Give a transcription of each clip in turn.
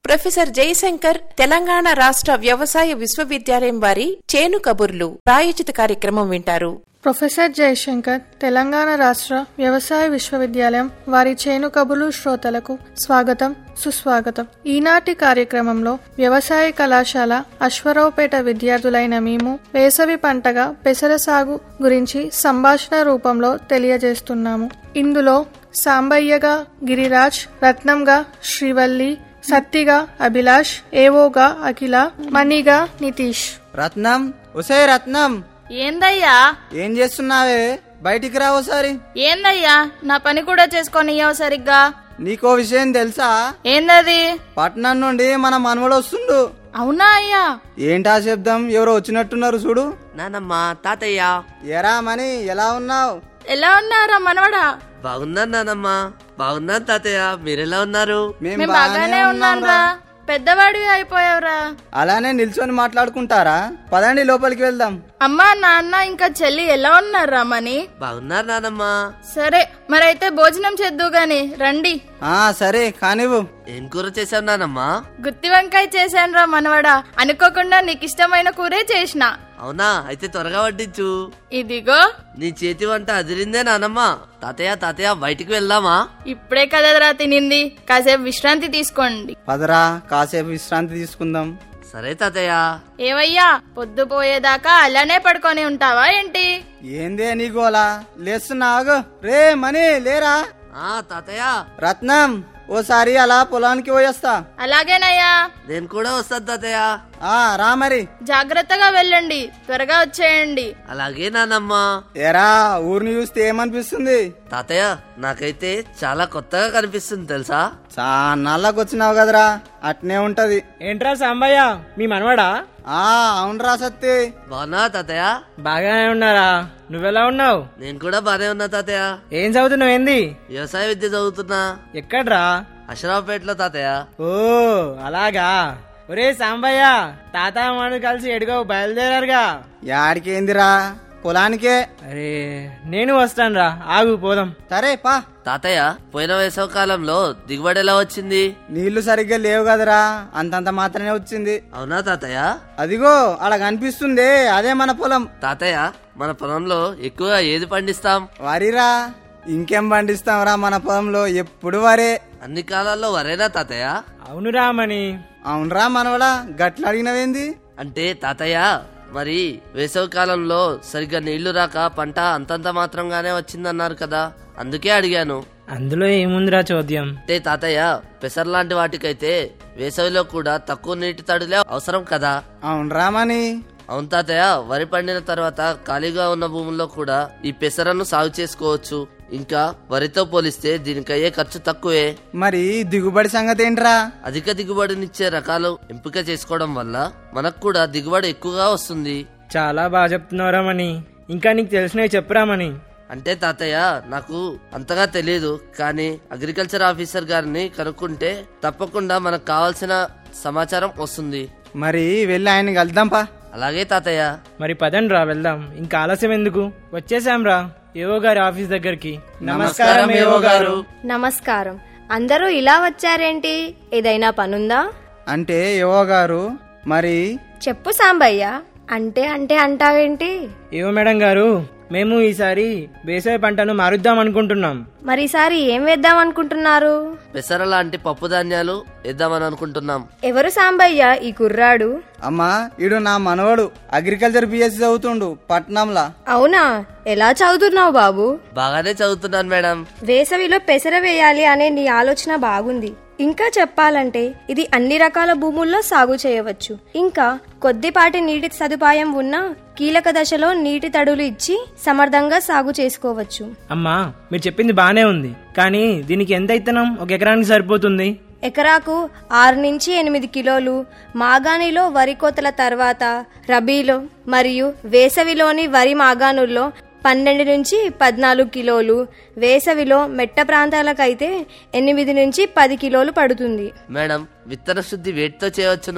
professor Jayashankar Telangana రాష్ట్ర వ్యవసాయ విశ్వవిద్యాలయం వారి చేను కబుర్లు ప్రాయోజిత కార్యక్రమం వింటారు ప్రొఫెసర్ జయశంకర్ తెలంగాణ రాష్ట్ర వ్యవసాయ విశ్వవిద్యాలయం వారి చేను కబులు శ్రోతలకు స్వాగతం సుస్వాగతం ఈనాటి కార్యక్రమంలో వ్యవసాయ కళాశాల అశ్వరావుపేట విద్యార్థులైన మేము వేసవి పంటగా పెసర సాగు గురించి సంభాషణ రూపంలో తెలియజేస్తున్నాము ఇందులో సాంబయ్యగా గిరిరాజ్ రత్నంగా శ్రీవల్లి సత్తిగా అభిలాష్ ఏవోగా అఖిల మణిగా నితీష్ రత్నం ఒసే రత్నం ఏందయ్యా ఏం చేస్తున్నావే బయటికి రా ఓసారి ఏందయ్యా నా పని కూడా చేసుకొని సరిగ్గా నీకో విషయం తెలుసా ఏందది పట్నం నుండి మన మనవడు వస్తుండు అవునా అయ్యా ఏంటా శబ్దం ఎవరో వచ్చినట్టున్నారు చూడు నానమ్మ తాతయ్య ఎరా మని ఎలా ఉన్నావు ఎలా ఉన్నారా మనవడా బాగున్నాను నానమ్మ బాగున్నాను తాతయ్య మీరెలా ఉన్నారు మేం మేము బాగానే ఉన్నాంరా పెద్దవాడివి అయిపోయావురా అలానే నిల్చొని మాట్లాడుకుంటారా పదండి లోపలికి వెళ్దాం అమ్మా నాన్న ఇంకా చెల్లి ఎలా ఉన్నారా మని బాగున్నారు నానమ్మ సరే మరైతే భోజనం చేద్దు గాని రండి ఆ సరే కానివ్వు ఏం కూర చేసావు నానమ్మ గుత్తి వంకాయ చేశానురా మనవడా అనుకోకుండా నీకు ఇష్టమైన కూరే చేసిన అవునా అయితే త్వరగా వడ్డించు ఇదిగో నీ చేతి వంట అదిరిందే నానమ్మ తాతయ్య తాతయ్య బయటికి వెళ్దామా ఇప్పుడే కదరా తినింది కాసేపు విశ్రాంతి తీసుకోండి పదరా కాసేపు విశ్రాంతి తీసుకుందాం సరే తాతయ్య ఏవయ్యా పొద్దుపోయేదాకా అలానే పడుకొని ఉంటావా ఏంటి ఏందే నీ గోలా లేస్తున్నావు రే మని లేరా ఆ తాతయ్య రత్నం ఓసారి అలా పొలానికి పోయేస్తా అలాగేనయ్యా నేను కూడా వస్తాను తాతయ్య ఆ రా మరి జాగ్రత్తగా వెళ్ళండి త్వరగా వచ్చేయండి అలాగే నానమ్మ ఎరా ఊరిని చూస్తే ఏమనిపిస్తుంది తాతయ్య నాకైతే చాలా కొత్తగా కనిపిస్తుంది తెలుసా చాన్నాళ్ళకి వచ్చినావు కదరా అట్నే ఉంటది ఏంట్రా సాంబయ్య మీ మనవడా ఆ అవునరా సత్తి బాగున్నా తాతయ్య బాగానే ఉన్నారా నువ్వెలా ఉన్నావు నేను కూడా బానే ఉన్నా తాతయ్య ఏం చదువుతున్నావు ఏంది వ్యవసాయ విద్య చదువుతున్నా ఎక్కడ్రా అషరావుపేటలో తాతయ్య ఓ అలాగా ఒరే సాంబయ్య తాత మనం కలిసి ఎడుగో బయలుదేరారుగా యాడికేందిరా పొలానికే అరే నేను వస్తానురా ఆగు పోదాం సరే పా తాతయ్య పోయిన వేసవ కాలంలో దిగుబడి ఎలా వచ్చింది నీళ్లు సరిగ్గా లేవు కదరా అంతంత మాత్రమే వచ్చింది అవునా తాతయ్య అదిగో అలా కనిపిస్తుంది అదే మన పొలం తాతయ్య మన పొలంలో ఎక్కువగా ఏది పండిస్తాం వరిరా ఇంకేం పండిస్తాంరా మన పొలంలో ఎప్పుడు వరే అన్ని కాలాల్లో వరేనా తాతయ్య అవును రామని అవునరా మనవడా గట్ల అడిగినవేంది అంటే తాతయ్య మరి వేసవి కాలంలో సరిగ్గా నీళ్లు రాక పంట అంతంత మాత్రంగానే వచ్చిందన్నారు కదా అందుకే అడిగాను అందులో ఏముందిరా చోద్యం అంటే తాతయ్య పెసర్ లాంటి వాటికైతే వేసవిలో కూడా తక్కువ నీటి తడులే అవసరం కదా అవునరా మని అవును తాతయ్య వరి పండిన తర్వాత ఖాళీగా ఉన్న భూముల్లో కూడా ఈ పెసరను సాగు చేసుకోవచ్చు ఇంకా వరితో పోలిస్తే దీనికయ్యే ఖర్చు తక్కువే మరి దిగుబడి సంగతి ఏంట్రా అధిక దిగుబడినిచ్చే రకాలు ఎంపిక చేసుకోవడం వల్ల మనకు కూడా దిగుబడి ఎక్కువగా వస్తుంది చాలా బాగా చెప్తున్నావురా మని ఇంకా నీకు తెలిసినవి చెప్పురామని అంటే తాతయ్య నాకు అంతగా తెలియదు కానీ అగ్రికల్చర్ ఆఫీసర్ గారిని కనుక్కుంటే తప్పకుండా మనకు కావాల్సిన సమాచారం వస్తుంది మరి వెళ్ళి ఆయన కలుద్దాంపా అలాగే తాతయ్య మరి పదండి రా వెళ్దాం ఇంకా ఆలస్యం ఎందుకు వచ్చేసాం రా ఏవో గారి ఆఫీస్ దగ్గరికి నమస్కారం ఏవో గారు నమస్కారం అందరూ ఇలా వచ్చారేంటి ఏదైనా పనుందా అంటే ఏవో గారు మరి చెప్పు సాంబయ్య అంటే అంటే అంటావేంటి ఏవో మేడం గారు మేము ఈసారి వేసవి పంటను మారుద్దాం అనుకుంటున్నాం మరి ఈసారి ఏం వేద్దాం అనుకుంటున్నారు పెసర లాంటి పప్పు ధాన్యాలు వేద్దామని అనుకుంటున్నాం ఎవరు సాంబయ్య ఈ కుర్రాడు అమ్మా ఈడు నా మనవడు అగ్రికల్చర్ బిఎస్సి చదువుతుండు పట్నంలా అవునా ఎలా చదువుతున్నావు బాబు బాగానే చదువుతున్నాను మేడం వేసవిలో పెసర వేయాలి అనే నీ ఆలోచన బాగుంది ఇంకా చెప్పాలంటే ఇది అన్ని రకాల భూముల్లో సాగు చేయవచ్చు ఇంకా కొద్దిపాటి నీటి సదుపాయం ఉన్న కీలక దశలో నీటి తడులు ఇచ్చి సమర్థంగా సాగు చేసుకోవచ్చు అమ్మా మీరు చెప్పింది బానే ఉంది కానీ దీనికి ఎంత ఇత్తనం ఒక ఎకరానికి సరిపోతుంది ఎకరాకు ఆరు నుంచి ఎనిమిది కిలోలు మాగాణిలో వరి కోతల తర్వాత రబీలో మరియు వేసవిలోని వరి మాగాణుల్లో పన్నెండు నుంచి పద్నాలుగు కిలోలు వేసవిలో మెట్ట ప్రాంతాలకైతే ఎనిమిది నుంచి పది కిలోలు పడుతుంది మేడం విత్తన శుద్ధి వేటితో చేయవచ్చును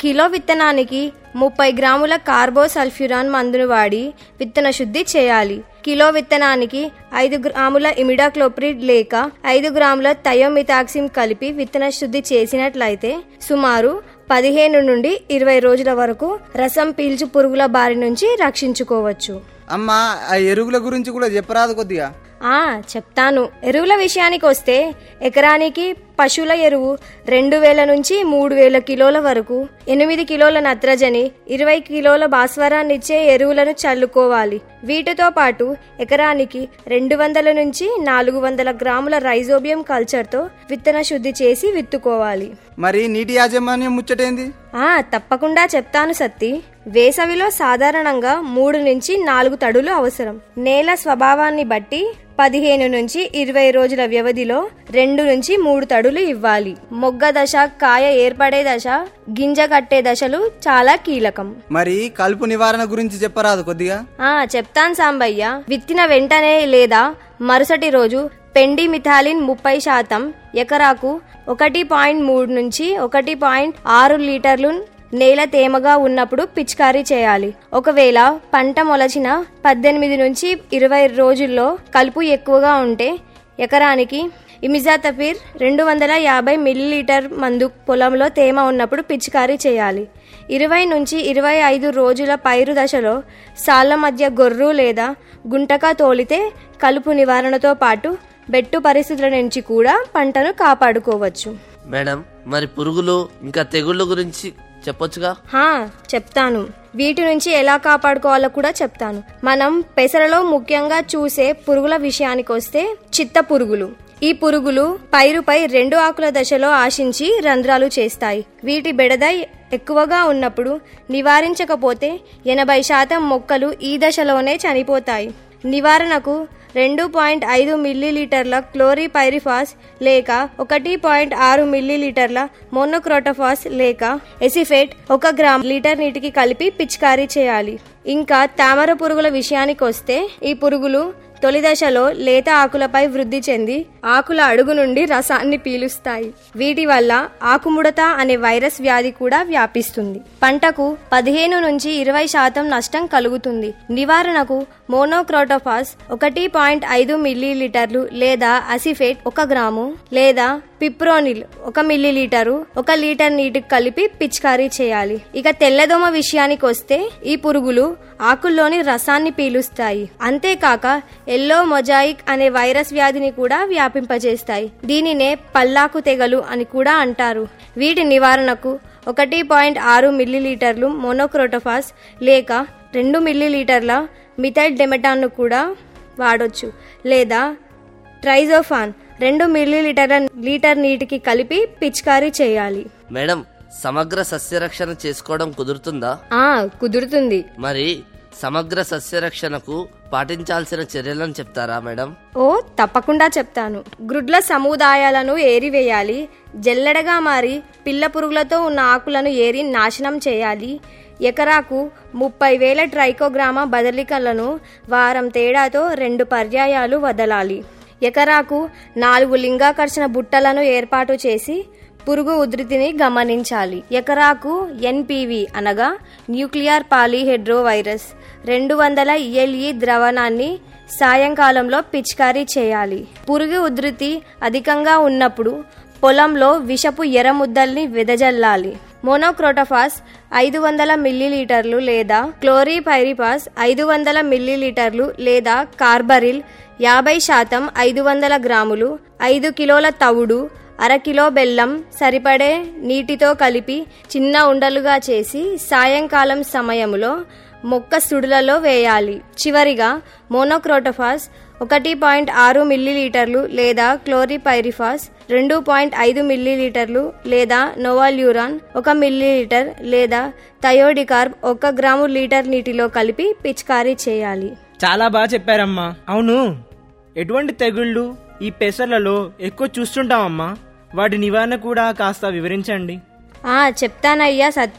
కిలో విత్తనానికి ముప్పై గ్రాముల కార్బోసల్ఫ్యూరాన్ మందును వాడి విత్తన శుద్ధి చేయాలి కిలో విత్తనానికి ఐదు గ్రాముల ఇమిడాక్లోప్రిడ్ లేక ఐదు గ్రాముల థయోమితాక్సిమ్ కలిపి విత్తన శుద్ధి చేసినట్లయితే సుమారు పదిహేను నుండి ఇరవై రోజుల వరకు రసం పీల్చు పురుగుల బారి నుంచి రక్షించుకోవచ్చు అమ్మా ఆ ఎరుగుల గురించి కూడా చెప్పరాదు కొద్దిగా ఆ చెప్తాను ఎరువుల విషయానికి వస్తే ఎకరానికి పశువుల ఎరువు రెండు వేల నుంచి మూడు వేల కిలోల వరకు ఎనిమిది కిలోల నత్రజని ఇరవై కిలోల భాస్వరాన్ని ఇచ్చే ఎరువులను చల్లుకోవాలి వీటితో పాటు ఎకరానికి రెండు వందల నుంచి నాలుగు వందల గ్రాముల రైజోబియం కల్చర్తో విత్తన శుద్ధి చేసి విత్తుకోవాలి మరి నీటి యాజమాన్యం ముచ్చటేంది ఆ తప్పకుండా చెప్తాను సత్తి వేసవిలో సాధారణంగా మూడు నుంచి నాలుగు తడులు అవసరం నేల స్వభావాన్ని బట్టి పదిహేను నుంచి ఇరవై రోజుల వ్యవధిలో రెండు నుంచి మూడు తడులు ఇవ్వాలి మొగ్గ దశ కాయ ఏర్పడే దశ గింజ కట్టే దశలు చాలా కీలకం మరి కలుపు నివారణ గురించి చెప్పరాదు కొద్దిగా ఆ చెప్తాను సాంబయ్య విత్తిన వెంటనే లేదా మరుసటి రోజు పెండి మిథాలిన్ ముప్పై శాతం ఎకరాకు ఒకటి పాయింట్ మూడు నుంచి ఒకటి పాయింట్ ఆరు లీటర్లు నేల తేమగా ఉన్నప్పుడు పిచికారీ చేయాలి ఒకవేళ పంట మొలచిన పద్దెనిమిది నుంచి ఇరవై రోజుల్లో కలుపు ఎక్కువగా ఉంటే ఎకరానికి ఇమిజాతపీర్ రెండు వందల యాభై మిల్లీలీటర్ మందు పొలంలో తేమ ఉన్నప్పుడు పిచికారీ చేయాలి ఇరవై నుంచి ఇరవై ఐదు రోజుల పైరు దశలో సాళ్ల మధ్య గొర్రు లేదా గుంటక తోలితే కలుపు నివారణతో పాటు బెట్టు పరిస్థితుల నుంచి కూడా పంటను కాపాడుకోవచ్చు మేడం మరి పురుగులు ఇంకా తెగుళ్ళ గురించి చెప్పొచ్చుగా హా చెప్తాను వీటి నుంచి ఎలా కాపాడుకోవాలో కూడా చెప్తాను మనం పెసరలో ముఖ్యంగా చూసే పురుగుల విషయానికి వస్తే చిత్త పురుగులు ఈ పురుగులు పైరుపై రెండు ఆకుల దశలో ఆశించి రంధ్రాలు చేస్తాయి వీటి బెడద ఎక్కువగా ఉన్నప్పుడు నివారించకపోతే ఎనభై శాతం మొక్కలు ఈ దశలోనే చనిపోతాయి నివారణకు రెండు పాయింట్ ఐదు మిల్లీలీటర్ల క్లోరిపైరిఫాస్ లేక ఒకటి పాయింట్ ఆరు మిల్లీలీటర్ల మోనోక్రోటోఫాస్ లేక ఎసిఫేట్ ఒక గ్రామ్ లీటర్ నీటికి కలిపి పిచికారీ చేయాలి ఇంకా తామర పురుగుల విషయానికి వస్తే ఈ పురుగులు తొలి దశలో లేత ఆకులపై వృద్ధి చెంది ఆకుల అడుగు నుండి రసాన్ని పీలుస్తాయి వీటి వల్ల ఆకుముడత అనే వైరస్ వ్యాధి కూడా వ్యాపిస్తుంది పంటకు పదిహేను నుంచి ఇరవై శాతం నష్టం కలుగుతుంది నివారణకు మోనోక్రోటోఫాస్ ఒకటి పాయింట్ ఐదు మిల్లీలీటర్లు లేదా అసిఫేట్ ఒక గ్రాము లేదా పిప్రోనిల్ ఒక మిల్లీలీటరు ఒక లీటర్ నీటికి కలిపి పిచికారీ చేయాలి ఇక తెల్లదోమ విషయానికి వస్తే ఈ పురుగులు ఆకుల్లోని రసాన్ని పీలుస్తాయి అంతేకాక ఎల్లో మొజాయిక్ అనే వైరస్ వ్యాధిని కూడా వ్యాపింపజేస్తాయి దీనినే పల్లాకు తెగలు అని కూడా అంటారు వీటి నివారణకు ఒకటి పాయింట్ ఆరు మిల్లీలీటర్లు మోనోక్రోటోఫాస్ లేక రెండు మిల్లీలీటర్ల మిథైల్ డెమెటాన్ను కూడా వాడొచ్చు లేదా ట్రైజోఫాన్ రెండు మిల్లీలీటర్ల లీటర్ నీటికి కలిపి పిచికారీ చేయాలి మేడం సమగ్ర సస్యరక్షణ చేసుకోవడం కుదురుతుందా ఆ కుదురుతుంది మరి సమగ్ర సస్యరక్షణకు పాటించాల్సిన చర్యలను చెప్తారా మేడం ఓ తప్పకుండా చెప్తాను గ్రుడ్ల సముదాయాలను ఏరివేయాలి జల్లెడగా మారి పిల్ల పురుగులతో ఉన్న ఆకులను ఏరి నాశనం చేయాలి ఎకరాకు ముప్పై వేల ట్రైకోగ్రామ బదలికలను వారం తేడాతో రెండు పర్యాయాలు వదలాలి ఎకరాకు నాలుగు లింగాకర్షణ బుట్టలను ఏర్పాటు చేసి పురుగు ఉధృతిని గమనించాలి ఎకరాకు ఎన్పివి అనగా న్యూక్లియర్ పాలీహెడ్రో వైరస్ రెండు వందల ఈఎల్ఈ ద్రవణాన్ని సాయంకాలంలో పిచికారీ చేయాలి పురుగు ఉధృతి అధికంగా ఉన్నప్పుడు పొలంలో విషపు ఎర్రముద్దల్ని వెదజల్లాలి మోనోక్రోటోఫాస్ ఐదు వందల మిల్లీలీటర్లు లేదా క్లోరిపైరిపాస్ ఐదు వందల మిల్లీలీటర్లు లేదా కార్బరిల్ యాభై శాతం ఐదు వందల గ్రాములు ఐదు కిలోల తవుడు అరకిలో బెల్లం సరిపడే నీటితో కలిపి చిన్న ఉండలుగా చేసి సాయంకాలం సమయంలో మొక్క సుడులలో వేయాలి చివరిగా మోనోక్రోటోఫాస్ ఒకటి పాయింట్ ఆరు మిల్లీలీటర్లు లేదా క్లోరిపైరిఫాస్ రెండు పాయింట్ ఐదు మిల్లీలీటర్లు లేదా నోవాల్యూరాన్ ఒక మిల్లీలీటర్ లేదా థయోడికార్బ్ ఒక గ్రాము లీటర్ నీటిలో కలిపి పిచికారీ చేయాలి చాలా బాగా చెప్పారమ్మా అవును ఎటువంటి తెగుళ్ళు ఈ పెసర్లలో ఎక్కువ చూస్తుంటామమ్మా వాటి నివారణ కూడా కాస్త వివరించండి ఆ చెప్తానయ్యా సత్తి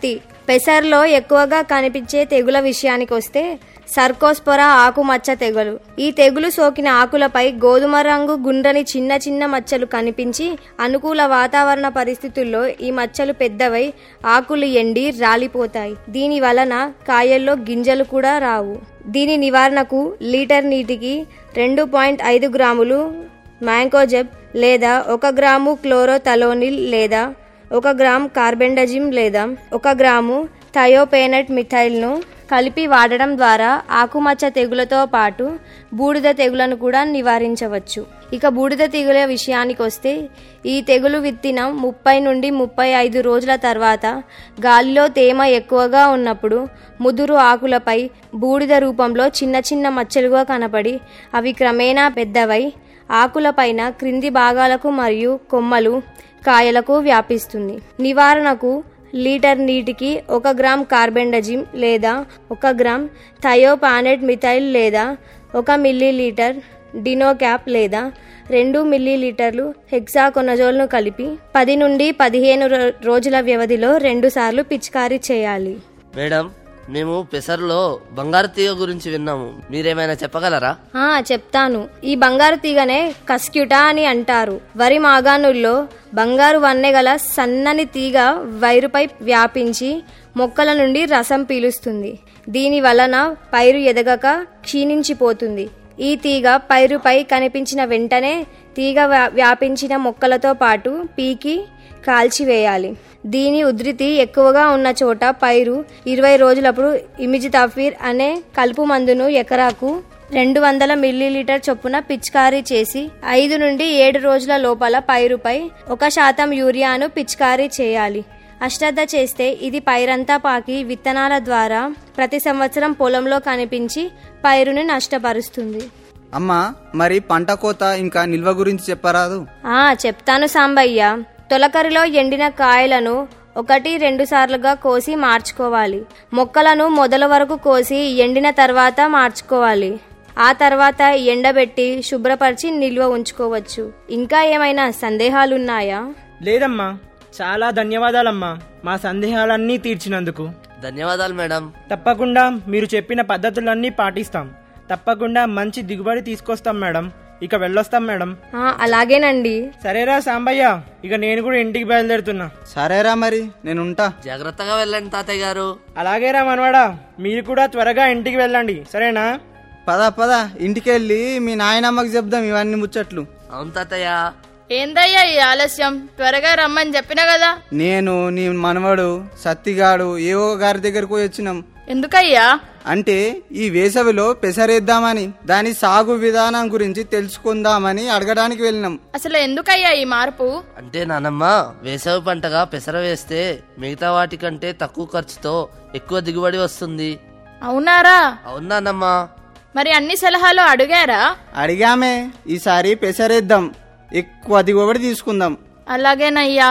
పెసర్లో ఎక్కువగా కనిపించే తెగుల విషయానికి వస్తే సర్కోస్పొర ఆకుమచ్చ తెగులు ఈ తెగులు సోకిన ఆకులపై గోధుమ రంగు గుండ్రని చిన్న చిన్న మచ్చలు కనిపించి అనుకూల వాతావరణ పరిస్థితుల్లో ఈ మచ్చలు పెద్దవై ఆకులు ఎండి రాలిపోతాయి దీని వలన కాయల్లో గింజలు కూడా రావు దీని నివారణకు లీటర్ నీటికి రెండు పాయింట్ ఐదు గ్రాములు మ్యాంకోజెబ్ లేదా ఒక గ్రాము క్లోరోథలోనిల్ లేదా ఒక గ్రామ్ కార్బెండజిమ్ లేదా ఒక గ్రాము థయోపేనట్ మిథైల్ను కలిపి వాడడం ద్వారా ఆకుమచ్చ తెగులతో పాటు బూడిద తెగులను కూడా నివారించవచ్చు ఇక బూడిద తెగుల విషయానికి వస్తే ఈ తెగులు విత్తిన ముప్పై నుండి ముప్పై ఐదు రోజుల తర్వాత గాలిలో తేమ ఎక్కువగా ఉన్నప్పుడు ముదురు ఆకులపై బూడిద రూపంలో చిన్న చిన్న మచ్చలుగా కనపడి అవి క్రమేణా పెద్దవై ఆకులపైన క్రింది భాగాలకు మరియు కొమ్మలు కాయలకు వ్యాపిస్తుంది నివారణకు లీటర్ నీటికి ఒక గ్రామ్ కార్బెండజిమ్ లేదా ఒక గ్రామ్ థయోపానెట్ మిథైల్ లేదా ఒక మిల్లీ లీటర్ డినోక్యాప్ లేదా రెండు మిల్లీ లీటర్లు హెక్సాకొనజోల్ను కలిపి పది నుండి పదిహేను రో- రోజుల వ్యవధిలో రెండుసార్లు పిచికారీ చేయాలి మేడం మేము పెసర్లో బంగారు తీగ గురించి విన్నాము మీరేమైనా చెప్పగలరా ఆ చెప్తాను ఈ బంగారు తీగనే కస్క్యుటా అని అంటారు వరి మాగాణుల్లో బంగారు వన్నెగల సన్నని తీగ వైరుపై వ్యాపించి మొక్కల నుండి రసం పీలుస్తుంది దీని వలన పైరు ఎదగక క్షీణించిపోతుంది ఈ తీగ పైరుపై కనిపించిన వెంటనే తీగ వ్యా- వ్యాపించిన మొక్కలతో పాటు పీకి కాల్చివేయాలి దీని ఉధృతి ఎక్కువగా ఉన్న చోట పైరు ఇరవై రోజులప్పుడు ఇమిజితాఫిర్ అనే కలుపు మందును ఎకరాకు రెండు వందల మిల్లీలీటర్ చొప్పున పిచికారీ చేసి ఐదు నుండి ఏడు రోజుల లోపల పైరుపై ఒక శాతం యూరియాను పిచికారీ చేయాలి అశ్రద్ధ చేస్తే ఇది పైరంతా పాకి విత్తనాల ద్వారా ప్రతి సంవత్సరం పొలంలో కనిపించి పైరుని నష్టపరుస్తుంది అమ్మా మరి పంట కోత ఇంకా నిల్వ గురించి చెప్పరాదు ఆ చెప్తాను సాంబయ్య తొలకరిలో ఎండిన కాయలను ఒకటి రెండు సార్లుగా కోసి మార్చుకోవాలి మొక్కలను మొదల వరకు కోసి ఎండిన తర్వాత మార్చుకోవాలి ఆ తర్వాత ఎండబెట్టి శుభ్రపరిచి నిల్వ ఉంచుకోవచ్చు ఇంకా ఏమైనా సందేహాలున్నాయా లేదమ్మా చాలా ధన్యవాదాలమ్మా మా సందేహాలన్నీ తీర్చినందుకు ధన్యవాదాలు మేడం తప్పకుండా మీరు చెప్పిన పద్ధతులన్నీ పాటిస్తాం తప్పకుండా మంచి దిగుబడి తీసుకొస్తాం మేడం ఇక వెళ్ళొస్తాం మేడం ఆ, అలాగేనండి సరేరా సాంబయ్య ఇక నేను కూడా ఇంటికి బయలుదేరుతున్నా సరేరా మరి నేను ఉంటా జాగ్రత్తగా వెళ్ళండి తాతయ్య గారు అలాగేరా మనవాడా మీరు కూడా త్వరగా ఇంటికి వెళ్ళండి సరేనా పద పద ఇంటికెళ్ళి మీ నాయనమ్మకి చెప్దాం ఇవన్నీ ముచ్చట్లు అవును తాతయ్య ఏందయ్యా ఈ ఆలస్యం త్వరగా రమ్మని చెప్పినా కదా నేను నీ మనవడు సత్తిగాడు ఏవో గారి దగ్గరకు పోయి వచ్చినాం ఎందుకయ్యా అంటే ఈ వేసవిలో పెసరేద్దామని దాని సాగు విధానం గురించి తెలుసుకుందామని అడగడానికి వెళ్ళినాం అసలు ఎందుకయ్యా ఈ మార్పు అంటే నానమ్మ వేసవి పంటగా పెసర వేస్తే మిగతా వాటికంటే తక్కువ ఖర్చుతో ఎక్కువ దిగుబడి వస్తుంది అవునారా అవును నానమ్మా మరి అన్ని సలహాలు అడిగారా అడిగామే ఈసారి పెసరేద్దాం ఎక్కువ దిగుబడి తీసుకుందాం అలాగేనయ్యా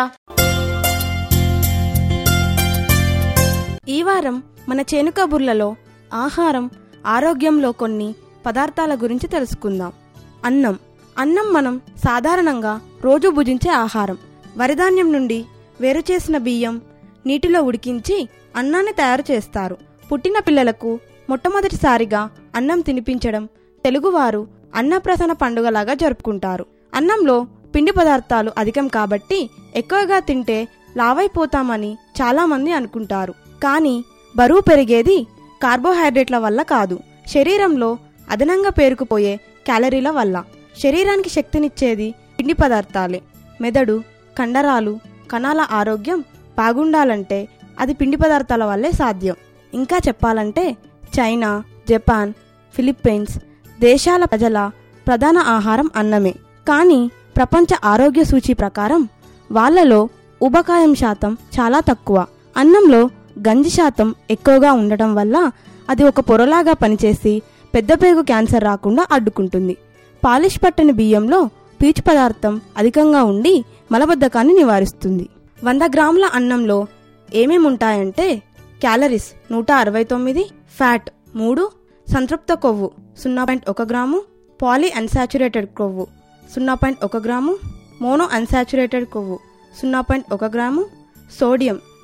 ఈ వారం మన చేను కబుర్లలో ఆహారం ఆరోగ్యంలో కొన్ని పదార్థాల గురించి తెలుసుకుందాం అన్నం అన్నం మనం సాధారణంగా రోజు భుజించే ఆహారం వరిధాన్యం నుండి వేరు చేసిన బియ్యం నీటిలో ఉడికించి అన్నాన్ని తయారు చేస్తారు పుట్టిన పిల్లలకు మొట్టమొదటిసారిగా అన్నం తినిపించడం తెలుగువారు అన్నప్రసన పండుగలాగా జరుపుకుంటారు అన్నంలో పిండి పదార్థాలు అధికం కాబట్టి ఎక్కువగా తింటే లావైపోతామని చాలామంది అనుకుంటారు కానీ బరువు పెరిగేది కార్బోహైడ్రేట్ల వల్ల కాదు శరీరంలో అదనంగా పేరుకుపోయే క్యాలరీల వల్ల శరీరానికి శక్తినిచ్చేది పిండి పదార్థాలే మెదడు కండరాలు కణాల ఆరోగ్యం బాగుండాలంటే అది పిండి పదార్థాల వల్లే సాధ్యం ఇంకా చెప్పాలంటే చైనా జపాన్ ఫిలిప్పీన్స్ దేశాల ప్రజల ప్రధాన ఆహారం అన్నమే కానీ ప్రపంచ ఆరోగ్య సూచి ప్రకారం వాళ్ళలో ఉబకాయం శాతం చాలా తక్కువ అన్నంలో గంజి శాతం ఎక్కువగా ఉండటం వల్ల అది ఒక పొరలాగా పనిచేసి పెద్దపేగు క్యాన్సర్ రాకుండా అడ్డుకుంటుంది పాలిష్ పట్టని బియ్యంలో పీచు పదార్థం అధికంగా ఉండి మలబద్ధకాన్ని నివారిస్తుంది వంద గ్రాముల అన్నంలో ఏమేమి ఉంటాయంటే క్యాలరీస్ నూట అరవై తొమ్మిది ఫ్యాట్ మూడు సంతృప్త కొవ్వు సున్నా పాయింట్ ఒక గ్రాము పాలీ అన్సాచురేటెడ్ కొవ్వు సున్నా పాయింట్ ఒక గ్రాము మోనో అన్సాచురేటెడ్ కొవ్వు సున్నా పాయింట్ ఒక గ్రాము సోడియం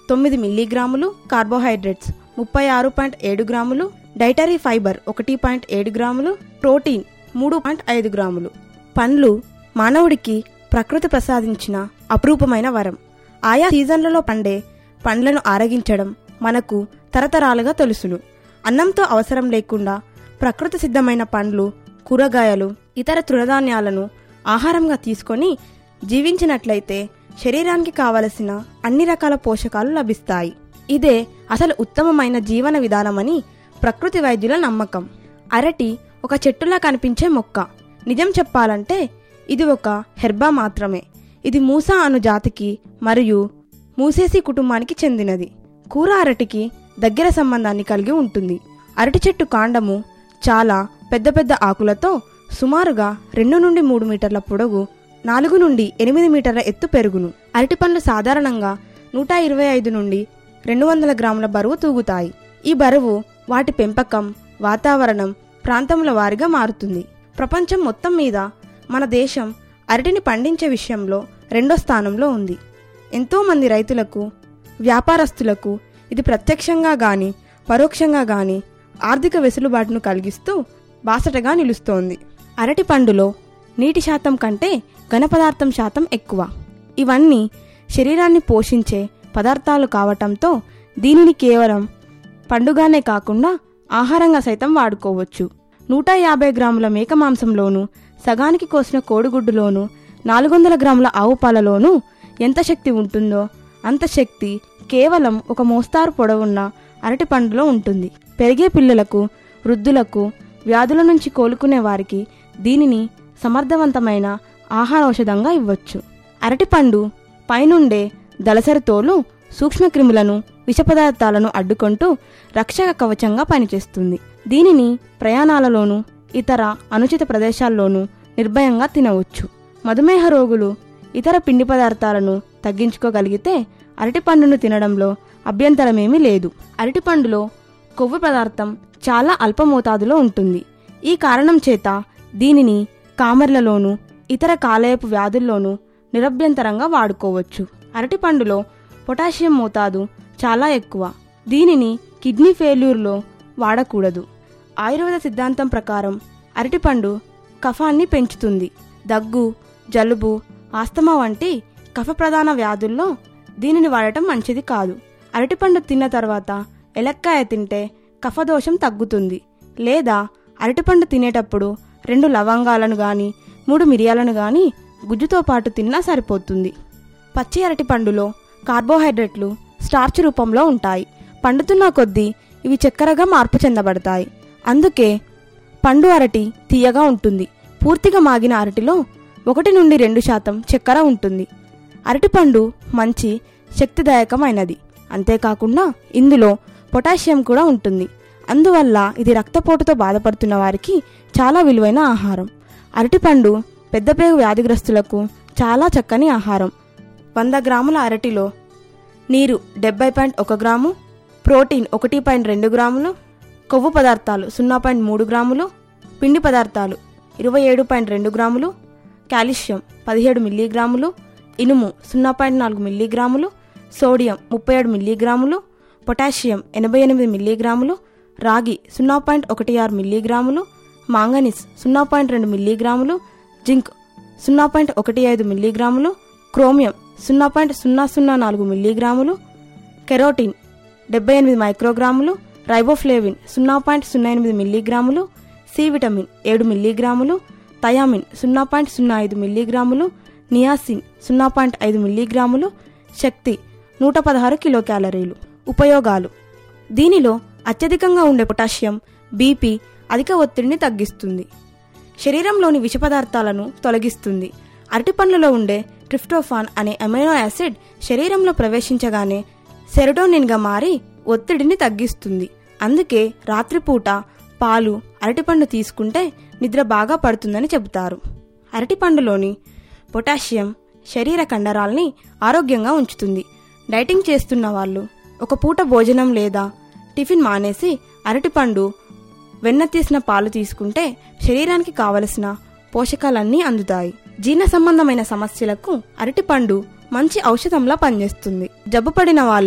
తొమ్మిది మిల్లీగ్రాములు కార్బోహైడ్రేట్స్ ముప్పై ఆరు పాయింట్ ఏడు గ్రాములు డైటరీ ఫైబర్ ఒకటి పాయింట్ ఏడు గ్రాములు ప్రోటీన్ మూడు పాయింట్ ఐదు గ్రాములు పండ్లు మానవుడికి ప్రకృతి ప్రసాదించిన అపురూపమైన వరం ఆయా సీజన్లలో పండే పండ్లను ఆరగించడం మనకు తరతరాలుగా తెలుసును అన్నంతో అవసరం లేకుండా ప్రకృతి సిద్ధమైన పండ్లు కూరగాయలు ఇతర తృణధాన్యాలను ఆహారంగా తీసుకొని జీవించినట్లయితే శరీరానికి కావలసిన అన్ని రకాల పోషకాలు లభిస్తాయి ఇదే అసలు ఉత్తమమైన జీవన విధానమని ప్రకృతి వైద్యుల నమ్మకం అరటి ఒక చెట్టులా కనిపించే మొక్క నిజం చెప్పాలంటే ఇది ఒక హెర్బా మాత్రమే ఇది మూసా అను జాతికి మరియు మూసేసి కుటుంబానికి చెందినది కూర అరటికి దగ్గర సంబంధాన్ని కలిగి ఉంటుంది అరటి చెట్టు కాండము చాలా పెద్ద పెద్ద ఆకులతో సుమారుగా రెండు నుండి మూడు మీటర్ల పొడవు నాలుగు నుండి ఎనిమిది మీటర్ల ఎత్తు పెరుగును అరటి పండ్లు సాధారణంగా నూట ఇరవై ఐదు నుండి రెండు వందల గ్రాముల బరువు తూగుతాయి ఈ బరువు వాటి పెంపకం వాతావరణం ప్రాంతముల వారిగా మారుతుంది ప్రపంచం మొత్తం మీద మన దేశం అరటిని పండించే విషయంలో రెండో స్థానంలో ఉంది ఎంతోమంది రైతులకు వ్యాపారస్తులకు ఇది ప్రత్యక్షంగా గాని పరోక్షంగా గాని ఆర్థిక వెసులుబాటును కలిగిస్తూ బాసటగా నిలుస్తోంది అరటి పండులో నీటి శాతం కంటే ఘన పదార్థం శాతం ఎక్కువ ఇవన్నీ శరీరాన్ని పోషించే పదార్థాలు కావటంతో దీనిని కేవలం పండుగానే కాకుండా ఆహారంగా సైతం వాడుకోవచ్చు నూట యాభై గ్రాముల మేక మాంసంలోను సగానికి కోసిన కోడిగుడ్డులోను నాలుగు వందల గ్రాముల ఆవు పాలలోనూ ఎంత శక్తి ఉంటుందో అంత శక్తి కేవలం ఒక మోస్తారు పొడవున్న అరటి పండులో ఉంటుంది పెరిగే పిల్లలకు వృద్ధులకు వ్యాధుల నుంచి కోలుకునే వారికి దీనిని సమర్థవంతమైన ఆహార ఔషధంగా ఇవ్వచ్చు అరటిపండు పైనుండే దళసరి తోలు సూక్ష్మక్రిములను విష పదార్థాలను అడ్డుకుంటూ రక్షక కవచంగా పనిచేస్తుంది దీనిని ప్రయాణాలలోనూ ఇతర అనుచిత ప్రదేశాల్లోనూ నిర్భయంగా తినవచ్చు మధుమేహ రోగులు ఇతర పిండి పదార్థాలను తగ్గించుకోగలిగితే అరటిపండును తినడంలో అభ్యంతరమేమీ లేదు అరటిపండులో కొవ్వు పదార్థం చాలా అల్ప మోతాదులో ఉంటుంది ఈ కారణం చేత దీనిని కామర్లలోనూ ఇతర కాలేయపు వ్యాధుల్లోనూ నిరభ్యంతరంగా వాడుకోవచ్చు అరటిపండులో పొటాషియం మోతాదు చాలా ఎక్కువ దీనిని కిడ్నీ ఫెయిల్యూర్లో వాడకూడదు ఆయుర్వేద సిద్ధాంతం ప్రకారం అరటిపండు కఫాన్ని పెంచుతుంది దగ్గు జలుబు ఆస్తమా వంటి కఫ ప్రధాన వ్యాధుల్లో దీనిని వాడటం మంచిది కాదు అరటిపండు తిన్న తర్వాత ఎలక్కాయ తింటే కఫదోషం తగ్గుతుంది లేదా అరటిపండు తినేటప్పుడు రెండు లవంగాలను గాని మూడు మిరియాలను గాని గుజ్జుతో పాటు తిన్నా సరిపోతుంది పచ్చి అరటిపండులో కార్బోహైడ్రేట్లు స్టార్చ్ రూపంలో ఉంటాయి పండుతున్న కొద్దీ ఇవి చక్కెరగా మార్పు చెందబడతాయి అందుకే పండు అరటి తీయగా ఉంటుంది పూర్తిగా మాగిన అరటిలో ఒకటి నుండి రెండు శాతం చక్కెర ఉంటుంది అరటిపండు మంచి శక్తిదాయకమైనది అంతేకాకుండా ఇందులో పొటాషియం కూడా ఉంటుంది అందువల్ల ఇది రక్తపోటుతో బాధపడుతున్న వారికి చాలా విలువైన ఆహారం అరటిపండు పెద్దపేగు వ్యాధిగ్రస్తులకు చాలా చక్కని ఆహారం వంద గ్రాముల అరటిలో నీరు డెబ్బై పాయింట్ ఒక గ్రాము ప్రోటీన్ ఒకటి పాయింట్ రెండు గ్రాములు కొవ్వు పదార్థాలు సున్నా పాయింట్ మూడు గ్రాములు పిండి పదార్థాలు ఇరవై ఏడు పాయింట్ రెండు గ్రాములు కాల్షియం పదిహేడు మిల్లీగ్రాములు ఇనుము సున్నా పాయింట్ నాలుగు మిల్లీగ్రాములు సోడియం ముప్పై ఏడు మిల్లీగ్రాములు పొటాషియం ఎనభై ఎనిమిది మిల్లీగ్రాములు రాగి సున్నా పాయింట్ ఒకటి ఆరు మిల్లీగ్రాములు మాంగనీస్ సున్నా పాయింట్ రెండు మిల్లీగ్రాములు జింక్ సున్నా పాయింట్ ఒకటి ఐదు మిల్లీగ్రాములు క్రోమియం సున్నా పాయింట్ సున్నా సున్నా నాలుగు మిల్లీగ్రాములు కెరోటిన్ డెబ్బై ఎనిమిది మైక్రోగ్రాములు రైబోఫ్లేవిన్ సున్నా పాయింట్ సున్నా ఎనిమిది మిల్లీగ్రాములు సి విటమిన్ ఏడు మిల్లీగ్రాములు థయామిన్ సున్నా పాయింట్ సున్నా ఐదు మిల్లీగ్రాములు నియాసిన్ సున్నా పాయింట్ ఐదు మిల్లీగ్రాములు శక్తి నూట పదహారు కిలో క్యాలరీలు ఉపయోగాలు దీనిలో అత్యధికంగా ఉండే పొటాషియం బీపీ అధిక ఒత్తిడిని తగ్గిస్తుంది శరీరంలోని విష పదార్థాలను తొలగిస్తుంది అరటిపండ్లలో ఉండే ట్రిప్టోఫాన్ అనే అమైనో యాసిడ్ శరీరంలో ప్రవేశించగానే సెరటోనిన్గా మారి ఒత్తిడిని తగ్గిస్తుంది అందుకే రాత్రిపూట పాలు అరటిపండు తీసుకుంటే నిద్ర బాగా పడుతుందని చెబుతారు అరటిపండులోని పొటాషియం శరీర కండరాల్ని ఆరోగ్యంగా ఉంచుతుంది డైటింగ్ చేస్తున్న వాళ్ళు ఒక పూట భోజనం లేదా టిఫిన్ మానేసి అరటిపండు వెన్న తీసిన పాలు తీసుకుంటే శరీరానికి కావలసిన పోషకాలన్నీ అందుతాయి జీర్ణ సంబంధమైన సమస్యలకు అరటిపండు మంచి ఔషధంలా పనిచేస్తుంది జబ్బుపడిన వాళ్ళు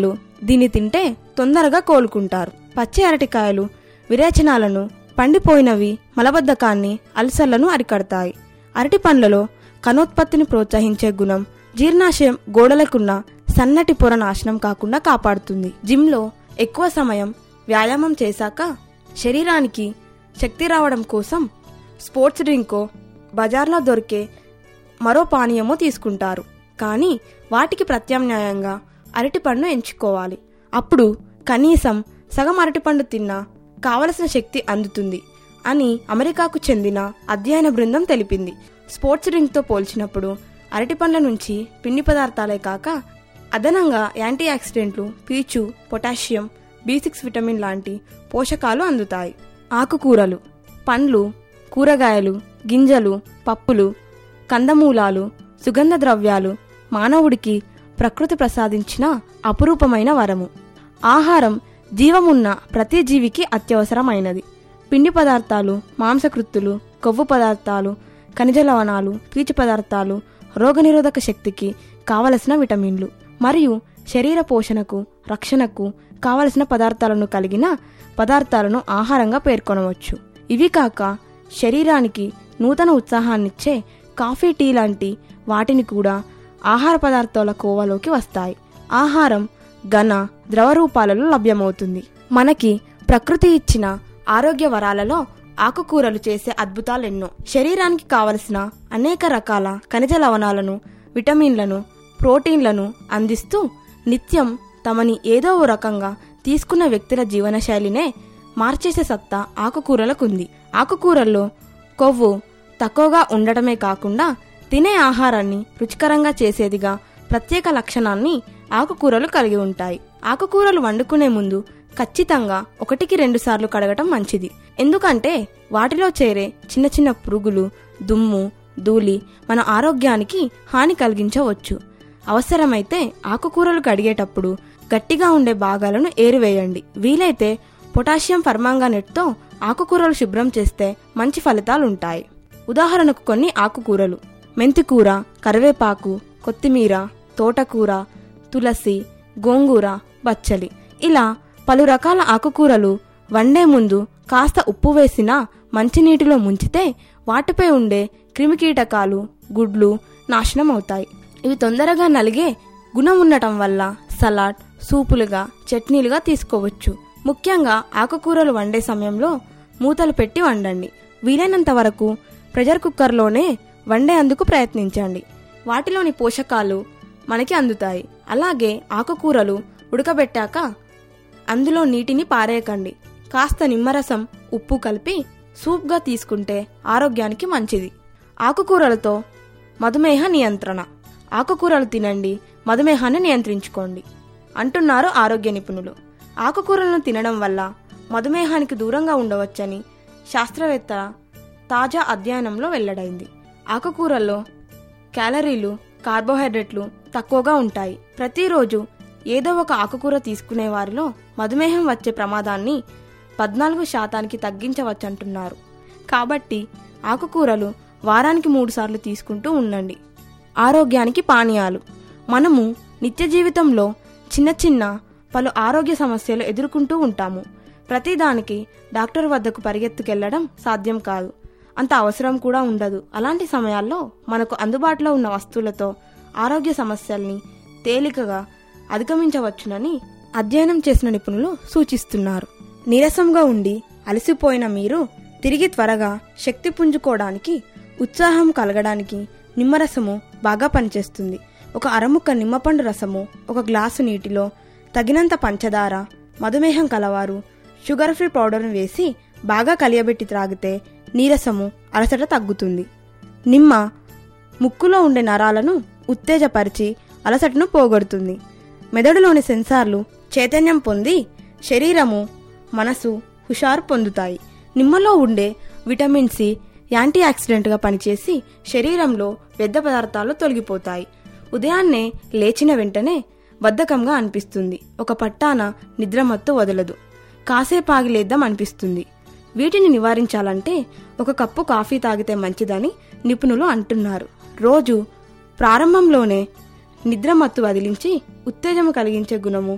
దీన్ని తింటే తొందరగా కోలుకుంటారు పచ్చి అరటికాయలు విరేచనాలను పండిపోయినవి మలబద్ధకాన్ని అల్సర్లను అరికడతాయి అరటి పండ్లలో కణోత్పత్తిని ప్రోత్సహించే గుణం జీర్ణాశయం గోడలకున్న సన్నటి పొర నాశనం కాకుండా కాపాడుతుంది జిమ్లో ఎక్కువ సమయం వ్యాయామం చేశాక శరీరానికి శక్తి రావడం కోసం స్పోర్ట్స్ డ్రింకో బజార్లో దొరికే మరో పానీయమో తీసుకుంటారు కానీ వాటికి ప్రత్యామ్నాయంగా అరటిపండు ఎంచుకోవాలి అప్పుడు కనీసం సగం అరటిపండు తిన్నా కావలసిన శక్తి అందుతుంది అని అమెరికాకు చెందిన అధ్యయన బృందం తెలిపింది స్పోర్ట్స్ డ్రింక్తో పోల్చినప్పుడు అరటిపండ్ల నుంచి పిండి పదార్థాలే కాక అదనంగా యాంటీ ఆక్సిడెంట్లు పీచు పొటాషియం బి సిక్స్ విటమిన్ లాంటి పోషకాలు అందుతాయి ఆకుకూరలు పండ్లు కూరగాయలు గింజలు పప్పులు కందమూలాలు సుగంధ ద్రవ్యాలు మానవుడికి ప్రకృతి ప్రసాదించిన అపురూపమైన వరము ఆహారం జీవమున్న ప్రతి జీవికి అత్యవసరమైనది పిండి పదార్థాలు మాంసకృత్తులు కొవ్వు పదార్థాలు ఖనిజ లవణాలు పీచు పదార్థాలు రోగనిరోధక శక్తికి కావలసిన విటమిన్లు మరియు శరీర పోషణకు రక్షణకు కావలసిన పదార్థాలను కలిగిన పదార్థాలను ఆహారంగా పేర్కొనవచ్చు ఇవి కాక శరీరానికి నూతన ఉత్సాహాన్నిచ్చే కాఫీ టీ లాంటి వాటిని కూడా ఆహార పదార్థాల కోవలోకి వస్తాయి ఆహారం ఘన ద్రవ రూపాలలో లభ్యమవుతుంది మనకి ప్రకృతి ఇచ్చిన ఆరోగ్య వరాలలో ఆకుకూరలు చేసే అద్భుతాలెన్నో శరీరానికి కావలసిన అనేక రకాల ఖనిజ లవణాలను విటమిన్లను ప్రోటీన్లను అందిస్తూ నిత్యం తమని ఏదో ఓ రకంగా తీసుకున్న వ్యక్తుల జీవనశైలినే మార్చేసే సత్తా ఆకుకూరలకుంది ఆకుకూరల్లో కొవ్వు తక్కువగా ఉండటమే కాకుండా తినే ఆహారాన్ని రుచికరంగా చేసేదిగా ప్రత్యేక లక్షణాన్ని ఆకుకూరలు కలిగి ఉంటాయి ఆకుకూరలు వండుకునే ముందు ఖచ్చితంగా ఒకటికి రెండు సార్లు కడగటం మంచిది ఎందుకంటే వాటిలో చేరే చిన్న చిన్న పురుగులు దుమ్ము ధూళి మన ఆరోగ్యానికి హాని కలిగించవచ్చు అవసరమైతే ఆకుకూరలు కడిగేటప్పుడు గట్టిగా ఉండే భాగాలను ఏరివేయండి వీలైతే పొటాషియం ఫర్మాంగానెట్తో ఆకుకూరలు శుభ్రం చేస్తే మంచి ఫలితాలుంటాయి ఉదాహరణకు కొన్ని ఆకుకూరలు మెంతికూర కరివేపాకు కొత్తిమీర తోటకూర తులసి గోంగూర బచ్చలి ఇలా పలు రకాల ఆకుకూరలు వండే ముందు కాస్త ఉప్పు వేసిన మంచినీటిలో ముంచితే వాటిపై ఉండే క్రిమికీటకాలు గుడ్లు నాశనం అవుతాయి ఇవి తొందరగా నలిగే గుణం ఉండటం వల్ల సలాడ్ సూపులుగా చట్నీలుగా తీసుకోవచ్చు ముఖ్యంగా ఆకుకూరలు వండే సమయంలో మూతలు పెట్టి వండండి వీలైనంత వరకు ప్రెషర్ కుక్కర్లోనే వండేందుకు ప్రయత్నించండి వాటిలోని పోషకాలు మనకి అందుతాయి అలాగే ఆకుకూరలు ఉడకబెట్టాక అందులో నీటిని పారేయకండి కాస్త నిమ్మరసం ఉప్పు కలిపి సూప్గా తీసుకుంటే ఆరోగ్యానికి మంచిది ఆకుకూరలతో మధుమేహ నియంత్రణ ఆకుకూరలు తినండి మధుమేహాన్ని నియంత్రించుకోండి అంటున్నారు ఆరోగ్య నిపుణులు ఆకుకూరలను తినడం వల్ల మధుమేహానికి దూరంగా ఉండవచ్చని శాస్త్రవేత్త తాజా అధ్యయనంలో వెల్లడైంది ఆకుకూరల్లో క్యాలరీలు కార్బోహైడ్రేట్లు తక్కువగా ఉంటాయి ప్రతిరోజు ఏదో ఒక ఆకుకూర తీసుకునే వారిలో మధుమేహం వచ్చే ప్రమాదాన్ని పద్నాలుగు శాతానికి తగ్గించవచ్చంటున్నారు కాబట్టి ఆకుకూరలు వారానికి మూడు సార్లు తీసుకుంటూ ఉండండి ఆరోగ్యానికి పానీయాలు మనము నిత్య జీవితంలో చిన్న చిన్న పలు ఆరోగ్య సమస్యలు ఎదుర్కొంటూ ఉంటాము ప్రతిదానికి డాక్టర్ వద్దకు పరిగెత్తుకెళ్లడం సాధ్యం కాదు అంత అవసరం కూడా ఉండదు అలాంటి సమయాల్లో మనకు అందుబాటులో ఉన్న వస్తువులతో ఆరోగ్య సమస్యల్ని తేలికగా అధిగమించవచ్చునని అధ్యయనం చేసిన నిపుణులు సూచిస్తున్నారు నీరసంగా ఉండి అలసిపోయిన మీరు తిరిగి త్వరగా శక్తి పుంజుకోవడానికి ఉత్సాహం కలగడానికి నిమ్మరసము బాగా పనిచేస్తుంది ఒక అరముక్క నిమ్మపండు రసము ఒక గ్లాసు నీటిలో తగినంత పంచదార మధుమేహం కలవారు షుగర్ ఫ్రీ పౌడర్ను వేసి బాగా కలియబెట్టి త్రాగితే నీరసము అలసట తగ్గుతుంది నిమ్మ ముక్కులో ఉండే నరాలను ఉత్తేజపరిచి అలసటను పోగొడుతుంది మెదడులోని సెన్సార్లు చైతన్యం పొంది శరీరము మనసు హుషారు పొందుతాయి నిమ్మలో ఉండే విటమిన్ సి యాంటీ ఆక్సిడెంట్గా పనిచేసి శరీరంలో వ్యర్థ పదార్థాలు తొలగిపోతాయి ఉదయాన్నే లేచిన వెంటనే బద్ధకంగా అనిపిస్తుంది ఒక పట్టాన నిద్రమత్తు వదలదు కాసేపాగి లేద్దాం అనిపిస్తుంది వీటిని నివారించాలంటే ఒక కప్పు కాఫీ తాగితే మంచిదని నిపుణులు అంటున్నారు రోజు ప్రారంభంలోనే నిద్రమత్తు వదిలించి ఉత్తేజము కలిగించే గుణము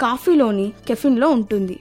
కాఫీలోని కెఫిన్లో ఉంటుంది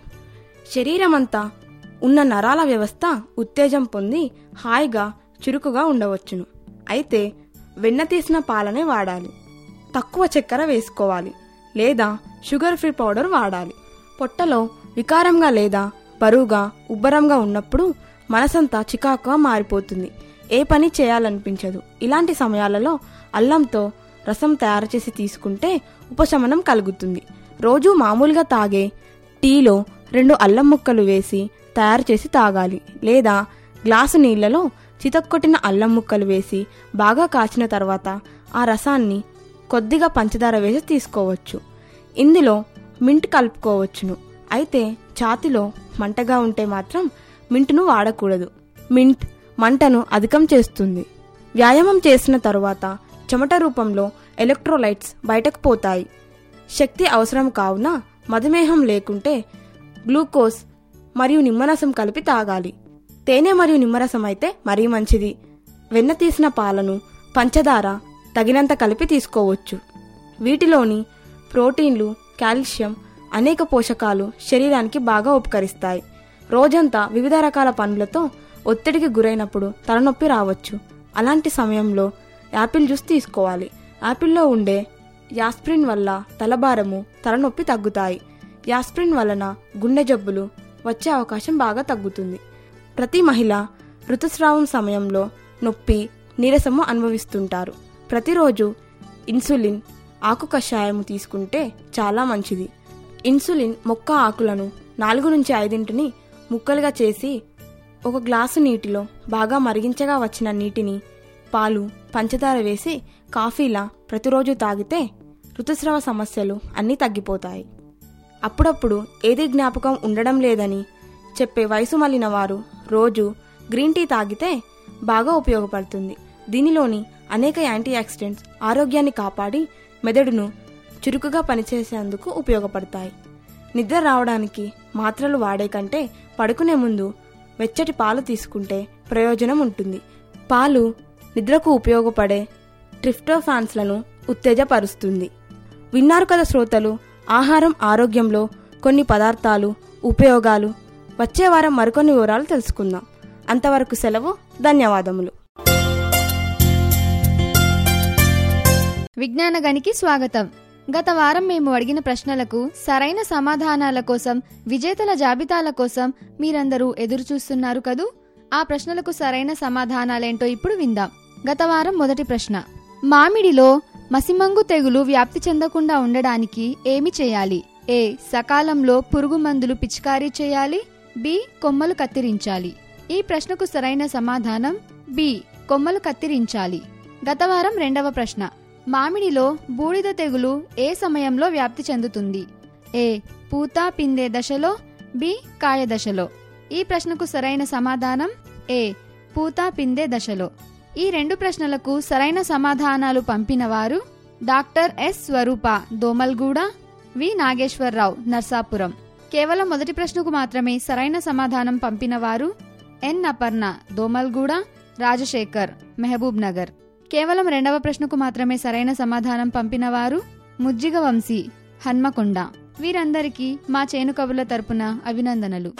శరీరమంతా ఉన్న నరాల వ్యవస్థ ఉత్తేజం పొంది హాయిగా చురుకుగా ఉండవచ్చును అయితే వెన్న తీసిన పాలనే వాడాలి తక్కువ చక్కెర వేసుకోవాలి లేదా షుగర్ ఫ్రీ పౌడర్ వాడాలి పొట్టలో వికారంగా లేదా బరువుగా ఉబ్బరంగా ఉన్నప్పుడు మనసంతా చికాకుగా మారిపోతుంది ఏ పని చేయాలనిపించదు ఇలాంటి సమయాలలో అల్లంతో రసం తయారు చేసి తీసుకుంటే ఉపశమనం కలుగుతుంది రోజు మామూలుగా తాగే టీలో రెండు అల్లం ముక్కలు వేసి తయారు చేసి తాగాలి లేదా గ్లాసు నీళ్లలో చితక్కొట్టిన అల్లం ముక్కలు వేసి బాగా కాచిన తర్వాత ఆ రసాన్ని కొద్దిగా పంచదార వేసి తీసుకోవచ్చు ఇందులో మింట్ కలుపుకోవచ్చును అయితే ఛాతిలో మంటగా ఉంటే మాత్రం మింట్ను వాడకూడదు మింట్ మంటను అధికం చేస్తుంది వ్యాయామం చేసిన తరువాత చెమట రూపంలో ఎలక్ట్రోలైట్స్ బయటకు పోతాయి శక్తి అవసరం కావున మధుమేహం లేకుంటే గ్లూకోజ్ మరియు నిమ్మరసం కలిపి తాగాలి తేనె మరియు నిమ్మరసం అయితే మరీ మంచిది వెన్న తీసిన పాలను పంచదార తగినంత కలిపి తీసుకోవచ్చు వీటిలోని ప్రోటీన్లు కాల్షియం అనేక పోషకాలు శరీరానికి బాగా ఉపకరిస్తాయి రోజంతా వివిధ రకాల పనులతో ఒత్తిడికి గురైనప్పుడు తలనొప్పి రావచ్చు అలాంటి సమయంలో యాపిల్ జ్యూస్ తీసుకోవాలి యాపిల్లో ఉండే యాస్ప్రిన్ వల్ల తలభారము తలనొప్పి తగ్గుతాయి యాస్ప్రిన్ వలన గుండె జబ్బులు వచ్చే అవకాశం బాగా తగ్గుతుంది ప్రతి మహిళ ఋతుస్రావం సమయంలో నొప్పి నీరసము అనుభవిస్తుంటారు ప్రతిరోజు ఇన్సులిన్ ఆకు కషాయము తీసుకుంటే చాలా మంచిది ఇన్సులిన్ మొక్క ఆకులను నాలుగు నుంచి ఐదింటిని ముక్కలుగా చేసి ఒక గ్లాసు నీటిలో బాగా మరిగించగా వచ్చిన నీటిని పాలు పంచదార వేసి కాఫీలా ప్రతిరోజు తాగితే ఋతుస్రావ సమస్యలు అన్నీ తగ్గిపోతాయి అప్పుడప్పుడు ఏది జ్ఞాపకం ఉండడం లేదని చెప్పే వయసు మళ్ళిన వారు రోజు గ్రీన్ టీ తాగితే బాగా ఉపయోగపడుతుంది దీనిలోని అనేక యాంటీ ఆక్సిడెంట్స్ ఆరోగ్యాన్ని కాపాడి మెదడును చురుకుగా పనిచేసేందుకు ఉపయోగపడతాయి నిద్ర రావడానికి మాత్రలు వాడే కంటే పడుకునే ముందు వెచ్చటి పాలు తీసుకుంటే ప్రయోజనం ఉంటుంది పాలు నిద్రకు ఉపయోగపడే ట్రిప్టోఫాన్స్లను ఉత్తేజపరుస్తుంది విన్నారు కదా శ్రోతలు ఆహారం ఆరోగ్యంలో కొన్ని పదార్థాలు ఉపయోగాలు వచ్చే వారం మరికొన్ని వివరాలు తెలుసుకుందాం అంతవరకు సెలవు ధన్యవాదములు విజ్ఞాన గనికి స్వాగతం గత వారం మేము అడిగిన ప్రశ్నలకు సరైన సమాధానాల కోసం విజేతల జాబితాల కోసం మీరందరూ ఎదురు చూస్తున్నారు కదూ ఆ ప్రశ్నలకు సరైన సమాధానాలేంటో ఇప్పుడు విందాం గత వారం మొదటి ప్రశ్న మామిడిలో మసిమంగు తెగులు వ్యాప్తి చెందకుండా ఉండడానికి ఏమి చేయాలి ఏ సకాలంలో పురుగు మందులు పిచికారీ చేయాలి బి కొమ్మలు కత్తిరించాలి ఈ ప్రశ్నకు సరైన సమాధానం బి కొమ్మలు కత్తిరించాలి గత వారం రెండవ ప్రశ్న మామిడిలో బూడిద తెగులు ఏ సమయంలో వ్యాప్తి చెందుతుంది ఏ పూత పిందే దశలో బి కాయ దశలో ఈ ప్రశ్నకు సరైన సమాధానం ఏ పూత పిందే దశలో ఈ రెండు ప్రశ్నలకు సరైన సమాధానాలు పంపిన వారు doctor S Swaroopa Domalguda V Nageswara Rao Narsapuram కేవలం మొదటి ప్రశ్నకు మాత్రమే సరైన సమాధానం పంపిన వారు ఎన్ అపర్ణ దోమల్గూడ రాజశేఖర్ మహబూబ్ నగర్ కేవలం రెండవ ప్రశ్నకు మాత్రమే సరైన సమాధానం పంపిన వారు ముజ్జిగ వంశీ హన్మకొండ వీరందరికీ మా చేను కబుర్ల తరపున అభినందనలు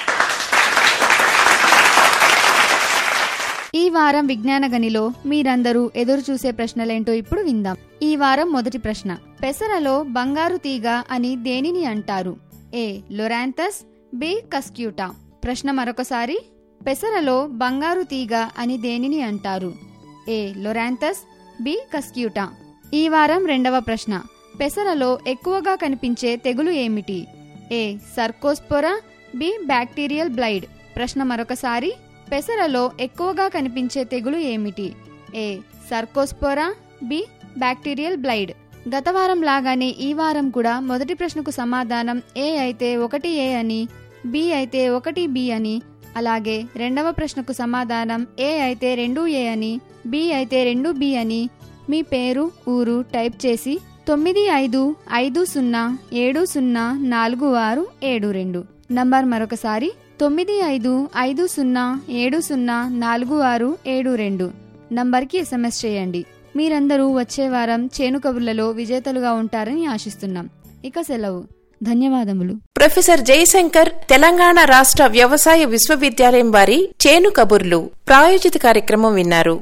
ఈ వారం విజ్ఞాన గనిలో మీరందరూ ఎదురు చూసే ప్రశ్నలేంటో ఇప్పుడు విందాం ఈ వారం మొదటి ప్రశ్న పెసరలో బంగారు తీగ అని దేనిని అంటారు ఏ లొరాంతస్ బి కస్క్యూటా ప్రశ్న మరొకసారి పెసరలో బంగారు తీగ అని దేనిని అంటారు ఏ లొరాంతస్ బి కస్క్యూటా ఈ వారం రెండవ ప్రశ్న పెసరలో ఎక్కువగా కనిపించే తెగులు ఏమిటి A cercospora B bacterial blight ప్రశ్న మరొకసారి పెసరలో ఎక్కువగా కనిపించే తెగులు ఏమిటి A cercospora B bacterial blight గత వారం లాగానే ఈ వారం కూడా మొదటి ప్రశ్నకు సమాధానం ఏ అయితే ఒకటి ఏ అని బి అయితే ఒకటి బి అని అలాగే రెండవ ప్రశ్నకు సమాధానం ఏ అయితే రెండు ఏ అని బి అయితే రెండు బి అని మీ పేరు ఊరు టైప్ చేసి తొమ్మిది ఐదు ఐదు సున్నా ఏడు సున్నా నాలుగు ఆరు ఏడు రెండు నంబర్ మరొకసారి తొమ్మిది ఐదు ఐదు సున్నా ఏడు సున్నా నాలుగు ఆరు ఏడు రెండు నంబర్కి ఎస్ఎంఎస్ చేయండి మీరందరూ వచ్చే వారం చేను కబుర్లలో విజేతలుగా ఉంటారని ఆశిస్తున్నాం ఇక సెలవు ధన్యవాదములు ప్రొఫెసర్ జయశంకర్ తెలంగాణ రాష్ట్ర వ్యవసాయ విశ్వవిద్యాలయం వారి చేను కబుర్లు ప్రాయోజిత కార్యక్రమం విన్నారు